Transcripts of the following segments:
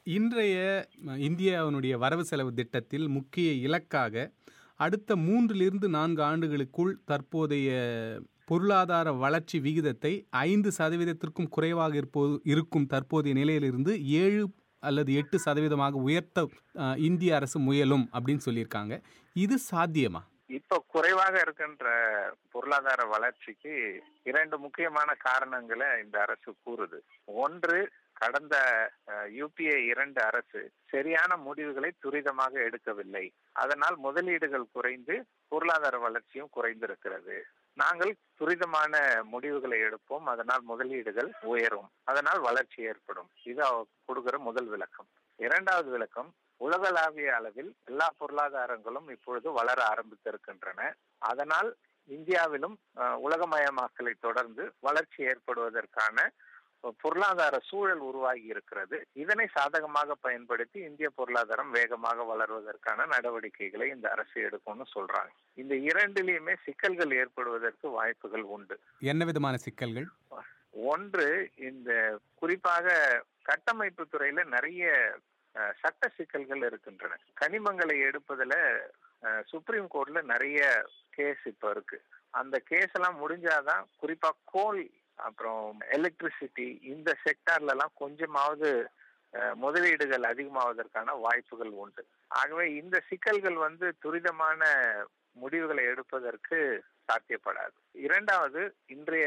இன்றைய ம, இந்தியாவினுடைய வரவு செலவு திட்டத்தில் முக்கிய இலக்காக அடுத்த மூன்றிலிருந்து நான்கு ஆண்டுகளுக்குள் தற்போதைய பொருளாதார வளர்ச்சி விகிதத்தை ஐந்து சதவீதத்திற்கும் குறைவாக இருப்போது இருக்கும் தற்போதைய நிலையிலிருந்து ஏழு அல்லது எட்டு சதவீதமாக உயர்த்த அ, இந்திய அரசு முயலும் அப்படின்னு சொல்லியிருக்காங்க இது சாத்தியமா இப்ப குறைவாக இருக்கின்ற பொருளாதார வளர்ச்சிக்கு இரண்டு முக்கியமான காரணங்களை இந்த அரசு கூறுது ஒன்று கடந்த யூபிஏ இரண்டு அரசு சரியான முடிவுகளை துரிதமாக எடுக்கவில்லை அதனால் முதலீடுகள் குறைந்து பொருளாதார வளர்ச்சியும் குறைந்திருக்கிறது நாங்கள் துரிதமான முடிவுகளை எடுப்போம் அதனால் முதலீடுகள் உயரும் அதனால் வளர்ச்சி ஏற்படும் இது அவ கொடுக்கிற முதல் விளக்கம் இரண்டாவது விளக்கம் உலகளாவிய அளவில் எல்லா பொருளாதாரங்களும் இப்பொழுது வளர ஆரம்பித்திருக்கின்றன அதனால் இந்தியாவிலும் அஹ், உலகமயமாக்கலை தொடர்ந்து வளர்ச்சி ஏற்படுவதற்கான பொருளாதார சூழல் உருவாகி இருக்கிறது இதனை சாதகமாக பயன்படுத்தி இந்திய பொருளாதாரம் வேகமாக வளர்வதற்கான நடவடிக்கைகளை இந்த அரசு எடுக்கும்னு சொல்றாங்க இந்த இரண்டிலையுமே சிக்கல்கள் ஏற்படுவதற்கு வாய்ப்புகள் உண்டு என்ன விதமான சிக்கல்கள் ஒன்று இந்த குறிப்பாக கட்டமைப்பு துறையில நிறைய அஹ், சட்ட சிக்கல்கள் இருக்கின்றன கனிமங்களை எடுப்பதுல அஹ், சுப்ரீம் கோர்ட்ல நிறைய கேஸ் இப்ப இருக்கு அந்த கேஸ் எல்லாம் முடிஞ்சாதான் குறிப்பா கோல் அப்புறம் எலக்ட்ரிசிட்டி இந்த செக்டார்ல எல்லாம் கொஞ்சமாவது அஹ், முதலீடுகள் அதிகமாவதற்கான வாய்ப்புகள் உண்டு ஆகவே இந்த சிக்கல்கள் வந்து துரிதமான முடிவுகளை எடுப்பதற்கு சாத்தியப்படாது இரண்டாவது இன்றைய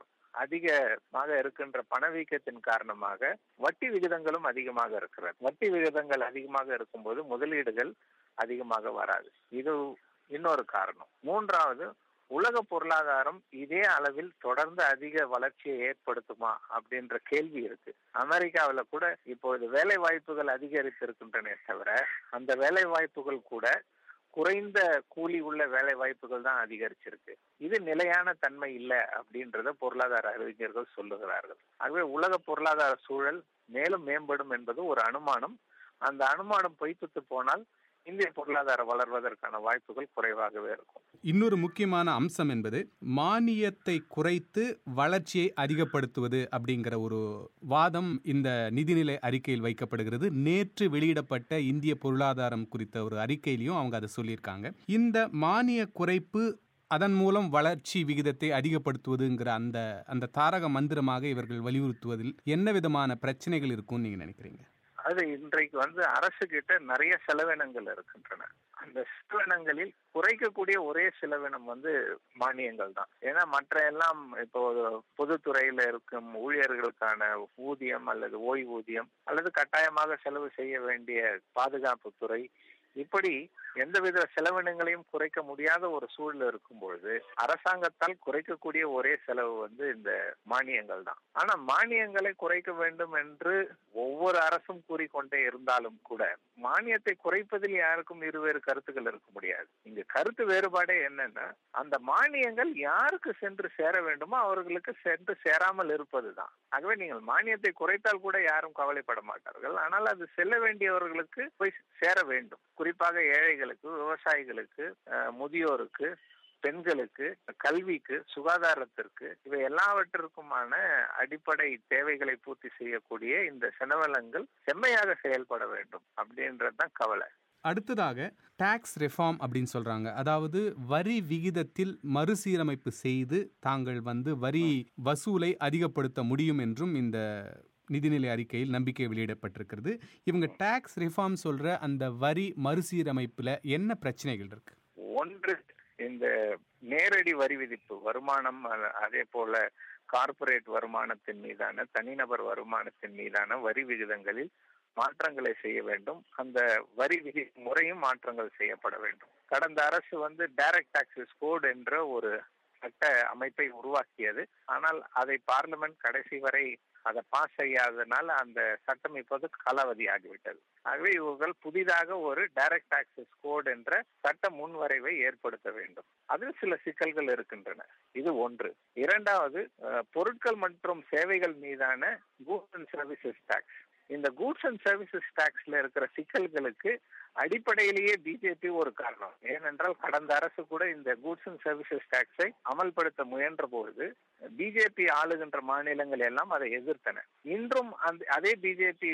அதிகமாக இருக்கின்ற பணவீக்கத்தின் காரணமாக வட்டி விகிதங்களும் அதிகமாக இருக்கிறது வட்டி விகிதங்கள் அதிகமாக இருக்கும்போது முதலீடுகள் அதிகமாக வராது இது இன்னொரு காரணம் மூன்றாவது உலக பொருளாதாரம் இதே அளவில் தொடர்ந்து அதிக வளர்ச்சியை ஏற்படுத்துமா அப்படின்ற கேள்வி இருக்கு அமெரிக்காவுல கூட இப்பொழுது வேலை வாய்ப்புகள் அதிகரித்திருக்கின்றனே தவிர அந்த வேலை வாய்ப்புகள் கூட குறைந்த கூலி உள்ள வேலை வாய்ப்புகள் தான் அதிகரிச்சிருக்கு இது நிலையான தன்மை இல்லை அப்படின்றத பொருளாதார அறிஞர்கள் சொல்லுகிறார்கள் ஆகவே உலக பொருளாதார சூழல் மேலும் மேம்படும் என்பது ஒரு அனுமானம் அந்த அனுமானம் பொய்த்துத்து போனால் இந்திய பொருளாதாரம் வளர்வதற்கான வாய்ப்புகள் குறைவாகவே இருக்கும் இன்னொரு முக்கியமான அம்சம் என்பது மானியத்தை குறைத்து வளர்ச்சியை அதிகப்படுத்துவது அப்படிங்கிற ஒரு வாதம் இந்த நிதிநிலை அறிக்கையில் வைக்கப்படுகிறது நேற்று வெளியிடப்பட்ட இந்திய பொருளாதாரம் குறித்த ஒரு அறிக்கையிலையும் அவங்க அதை சொல்லியிருக்காங்க இந்த மானிய குறைப்பு அதன் மூலம் வளர்ச்சி விகிதத்தை அதிகப்படுத்துவதுங்கிற அந்த அந்த தாரக மந்திரமாக இவர்கள் வலியுறுத்துவதில் என்ன விதமான பிரச்சனைகள் இருக்கும்னு நீங்க நினைக்கிறீங்க அது இன்றைக்கு வந்து அரசு கிட்ட நிறைய செலவினங்கள் இருக்கின்றன அந்த செலவினங்களில் குறைக்கக்கூடிய ஒரே செலவினம் வந்து மானியங்கள் தான் ஏன்னா மற்ற எல்லாம் இப்போ பொதுத்துறையில இருக்கும் ஊழியர்களுக்கான ஊதியம் அல்லது ஓய்வூதியம் அல்லது கட்டாயமாக செலவு செய்ய வேண்டிய பாதுகாப்பு துறை இப்படி எந்தவித செலவினங்களையும் குறைக்க முடியாத ஒரு சூழல் இருக்கும் பொழுது அரசாங்கத்தால் குறைக்கக்கூடிய ஒரே செலவு வந்து இந்த மானியங்கள் தான் ஆனா மானியங்களை குறைக்க வேண்டும் என்று ஒவ்வொரு அரசும் கூறிக்கொண்டே இருந்தாலும் கூட மானியத்தை குறைப்பதில் யாருக்கும் இருவேறு கருத்துக்கள் இருக்க முடியாது இங்க கருத்து வேறுபாடே என்னன்னா அந்த மானியங்கள் யாருக்கு சென்று சேர வேண்டுமோ அவர்களுக்கு சென்று சேராமல் இருப்பதுதான் ஆகவே நீங்கள் மானியத்தை குறைத்தால் கூட யாரும் கவலைப்பட மாட்டார்கள் ஆனால் அது செல்ல வேண்டியவர்களுக்கு போய் சேர வேண்டும் குறிப்பாக ஏழைகளுக்கு விவசாயிகளுக்கு அஹ், முதியோருக்கு பெண்களுக்கு கல்விக்கு சுகாதாரத்திற்கு இவை எல்லாவற்றிற்குமான அடிப்படை தேவைகளை பூர்த்தி செய்யக்கூடிய இந்த செலவளங்கள் செம்மையாக செயல்பட வேண்டும் அப்படின்றதுதான் கவலை அடுத்ததாக டாக்ஸ் ரெஃபார்ம் அப்படின்னு சொல்றாங்க அதாவது வரி விகிதத்தில் மறுசீரமைப்பு செய்து தாங்கள் வந்து வரி வசூலை அதிகப்படுத்த முடியும் என்றும் இந்த நிதிநிலை அறிக்கையில் நம்பிக்கை வெளியிடப்பட்டிருக்கிறது இவங்க டாக்ஸ் ரிஃபார்ம் சொல்ற அந்த வரி மறுசீரமைப்புல என்ன பிரச்சனைகள் இருக்கு ஒன்று இந்த நேரடி வரி விதிப்பு வருமானம் அ- அதே போல கார்ப்பரேட் வருமானத்தின் மீதான தனிநபர் வருமானத்தின் மீதான வரி விகிதங்களில் மாற்றங்களை செய்ய வேண்டும் அந்த வரி விதி முறையும் மாற்றங்கள் செய்யப்பட வேண்டும் கடந்த அரசு வந்து டைரக்ட் டாக்ஸஸ் கோட் என்ற ஒரு சட்ட அமைப்பை உருவாக்கியது ஆனால் அதை பார்லிமெண்ட் கடைசி வரை அதை பாஸ் செய்யாததுனால அந்த சட்டம் இப்போது காலாவதி ஆகிவிட்டது ஆகவே இவர்கள் புதிதாக ஒரு டைரக்ட் டாக்ஸஸ் கோட் என்ற சட்ட முன்வரைவை ஏற்படுத்த வேண்டும் அதில் சில சிக்கல்கள் இருக்கின்றன இது ஒன்று இரண்டாவது அஹ், பொருட்கள் மற்றும் சேவைகள் மீதான கூட்ஸ் அண்ட் சர்வீசஸ் டாக்ஸ் இந்த கூட்ஸ் அண்ட் சர்வீசஸ் டாக்ஸ்ல இருக்கிற சிக்கல்களுக்கு அடிப்படையிலேயே பிஜேபி ஒரு காரணம் ஏனென்றால் கடந்த அரசு கூட இந்த கூட்ஸ் அண்ட் சர்வீசஸ் டாக்ஸை அமல்படுத்த முயன்ற பொழுது பிஜேபி ஆளுகின்ற மாநிலங்கள் எல்லாம் அதை எதிர்த்தன இன்றும் அந்த அதே பிஜேபி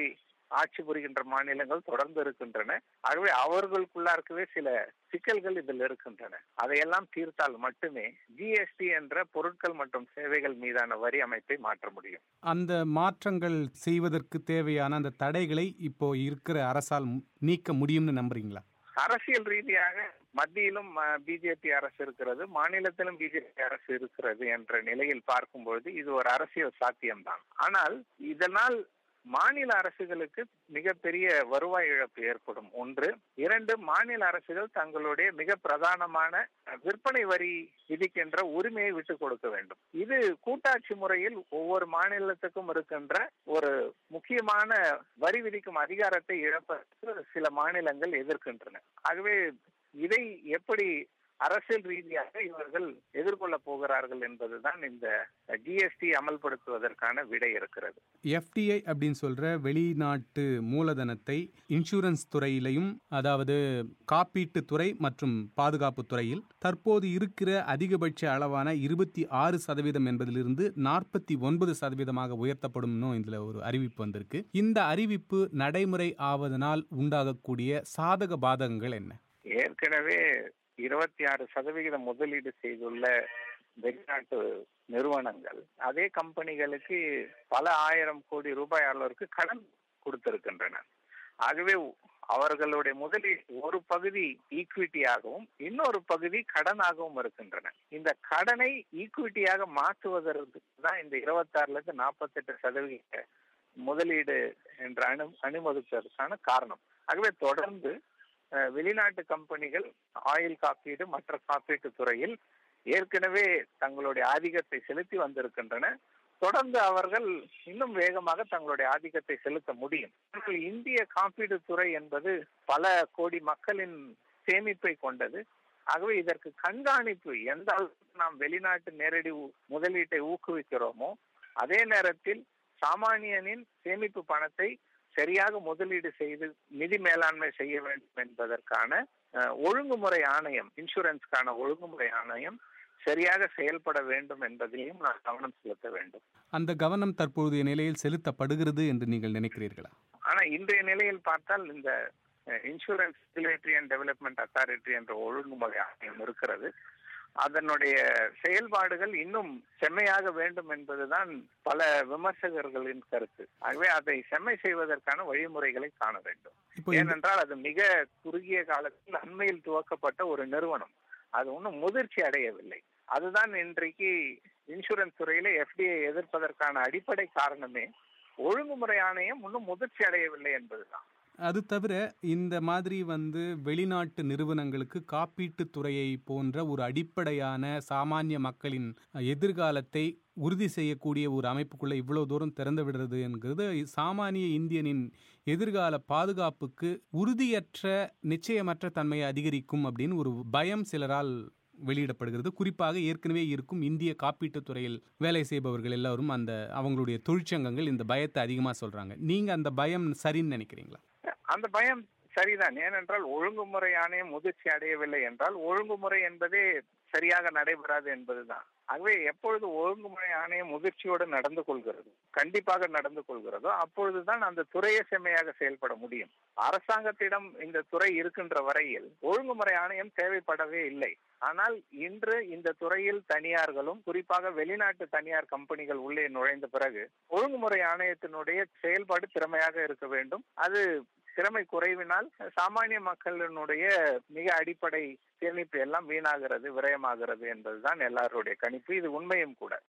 ஆட்சி புரிகின்ற மாநிலங்கள் தொடர்ந்து இருக்கின்றன ஆகவே அவர்களுக்குள்ளா இருக்கவே சில சிக்கல்கள் இதில் இருக்கின்றன அதையெல்லாம் தீர்த்தால் மட்டுமே ஜிஎஸ்டி என்ற பொருட்கள் மற்றும் சேவைகள் மீதான வரி அமைப்பை மாற்ற முடியும் அந்த மாற்றங்கள் செய்வதற்கு தேவையான அந்த தடைகளை இப்போ இருக்கிற அரசால் நீக்க முடியும்னு நம்புறீங்களா அரசியல் ரீதியாக மத்தியிலும் பிஜேபி அரசு இருக்கிறது மாநிலத்திலும் பிஜேபி அரசு இருக்கிறது என்ற நிலையில் பார்க்கும்பொழுது இது ஒரு அரசியல் சாத்தியம்தான் ஆனால் இதனால் மாநில அரசுகளுக்கு மிகப்பெரிய வருவாய் இழப்பு ஏற்படும் ஒன்று இரண்டு மாநில அரசுகள் தங்களுடைய மிக பிரதானமான விற்பனை வரி விதிக்கின்ற உரிமையை விட்டுக் கொடுக்க வேண்டும் இது கூட்டாட்சி முறையில் ஒவ்வொரு மாநிலத்துக்கும் இருக்கின்ற ஒரு முக்கியமான வரி விதிக்கும் அதிகாரத்தை இழப்பதற்கு சில மாநிலங்கள் எதிர்க்கின்றன ஆகவே இதை எப்படி அரசியல் ரீதியாக இவர்கள் எதிர்கொள்ள போகிறார்கள் என்பதுதான் இந்த ஜிஎஸ்டி அமல்படுத்துவதற்கான விடை இருக்கிறது எஃப்டிஐ அப்படின்னு சொல்ற வெளிநாட்டு மூலதனத்தை இன்சூரன்ஸ் துறையிலையும் அதாவது காப்பீட்டு துறை மற்றும் பாதுகாப்பு துறையில் தற்போது இருக்கிற அதிகபட்ச அளவான இருபத்தி ஆறு சதவீதம் என்பதிலிருந்து நாற்பத்தி ஒன்பது சதவீதமாக உயர்த்தப்படும் இதுல ஒரு அறிவிப்பு வந்திருக்கு இந்த அறிவிப்பு நடைமுறை ஆவதனால் உண்டாகக்கூடிய சாதக பாதகங்கள் என்ன ஏற்கனவே இருபத்தி ஆறு சதவிகித முதலீடு செய்துள்ள வெளிநாட்டு நிறுவனங்கள் அதே கம்பெனிகளுக்கு பல ஆயிரம் கோடி ரூபாய் அளவிற்கு கடன் கொடுத்திருக்கின்றன ஆகவே அவர்களுடைய முதலீடு ஒரு பகுதி ஈக்விட்டியாகவும் இன்னொரு பகுதி கடனாகவும் இருக்கின்றன இந்த கடனை ஈக்விட்டியாக மாற்றுவதற்கு தான் இந்த இருபத்தாறுல இருந்து நாற்பத்தி எட்டு சதவிகித முதலீடு என்று அனு அனுமதிப்பதற்கான காரணம் ஆகவே தொடர்ந்து வெளிநாட்டு கம்பெனிகள் ஆயில் காப்பீடு மற்ற காப்பீட்டு துறையில் ஏற்கனவே தங்களுடைய ஆதிக்கத்தை செலுத்தி வந்திருக்கின்றன தொடர்ந்து அவர்கள் இன்னும் வேகமாக தங்களுடைய ஆதிக்கத்தை செலுத்த முடியும் ஆனால் இந்திய காப்பீடு துறை என்பது பல கோடி மக்களின் சேமிப்பை கொண்டது ஆகவே இதற்கு கண்காணிப்பு எந்த அளவுக்கு நாம் வெளிநாட்டு நேரடி முதலீட்டை ஊக்குவிக்கிறோமோ அதே நேரத்தில் சாமானியனின் சேமிப்பு பணத்தை சரியாக முதலீடு செய்து நிதி மேலாண்மை செய்ய வேண்டும் என்பதற்கான ஒழுங்குமுறை ஆணையம் இன்சூரன்ஸ்க்கான ஒழுங்குமுறை ஆணையம் சரியாக செயல்பட வேண்டும் என்பதிலையும் நான் கவனம் செலுத்த வேண்டும் அந்த கவனம் தற்போதைய நிலையில் செலுத்தப்படுகிறது என்று நீங்கள் நினைக்கிறீர்களா ஆனா இன்றைய நிலையில் பார்த்தால் இந்த insurance regulatory and development authority என்ற ஒழுங்குமுறை ஆணையம் இருக்கிறது அதனுடைய செயல்பாடுகள் இன்னும் செம்மையாக வேண்டும் என்பதுதான் பல விமர்சகர்களின் கருத்து ஆகவே அதை செம்மை செய்வதற்கான வழிமுறைகளை காண வேண்டும் ஏனென்றால் அது மிக குறுகிய காலத்தில் அண்மையில் துவக்கப்பட்ட ஒரு நிறுவனம் அது ஒன்றும் முதிர்ச்சி அடையவில்லை அதுதான் இன்றைக்கு இன்சூரன்ஸ் துறையில எஃப்டிஐ எதிர்ப்பதற்கான அடிப்படை காரணமே ஒழுங்குமுறை ஆணையம் இன்னும் முதிர்ச்சி அடையவில்லை என்பதுதான் அது தவிர இந்த மாதிரி வந்து வெளிநாட்டு நிறுவனங்களுக்கு காப்பீட்டு துறையை போன்ற ஒரு அடிப்படையான சாமானிய மக்களின் எதிர்காலத்தை உறுதி செய்யக்கூடிய ஒரு அமைப்புக்குள்ள இவ்வளவு தூரம் திறந்து விடுறது என்கிறது சாமானிய இந்தியனின் எதிர்கால பாதுகாப்புக்கு உறுதியற்ற நிச்சயமற்ற தன்மையை அதிகரிக்கும் அப்படின்னு ஒரு பயம் சிலரால் வெளியிடப்படுகிறது குறிப்பாக ஏற்கனவே இருக்கும் இந்திய காப்பீட்டுத் துறையில் வேலை செய்பவர்கள் எல்லாரும் அந்த அவங்களுடைய தொழிற்சங்கங்கள் இந்த பயத்தை அதிகமாக சொல்றாங்க நீங்க அந்த பயம் சரின்னு நினைக்கிறீங்களா அந்த பயம் சரிதான் ஏனென்றால் ஒழுங்குமுறை ஆணையம் முதிர்ச்சி அடையவில்லை என்றால் ஒழுங்குமுறை என்பதே சரியாக நடைபெறாது என்பதுதான் ஆகவே எப்பொழுது ஒழுங்குமுறை ஆணையம் முதிர்ச்சியோடு நடந்து கொள்கிறது கண்டிப்பாக நடந்து கொள்கிறதோ அப்பொழுதுதான் அந்த துறையை செம்மையாக செயல்பட முடியும் அரசாங்கத்திடம் இந்த துறை இருக்கின்ற வரையில் ஒழுங்குமுறை ஆணையம் தேவைப்படவே இல்லை ஆனால் இன்று இந்த துறையில் தனியார்களும் குறிப்பாக வெளிநாட்டு தனியார் கம்பெனிகள் உள்ளே நுழைந்த பிறகு ஒழுங்குமுறை ஆணையத்தினுடைய செயல்பாடு திறமையாக இருக்க வேண்டும் அது திறமை குறைவினால் சாமானிய மக்களினுடைய மிக அடிப்படை சேமிப்பு எல்லாம் வீணாகிறது விரயமாகிறது என்பதுதான் எல்லாருடைய கணிப்பு இது உண்மையும் கூட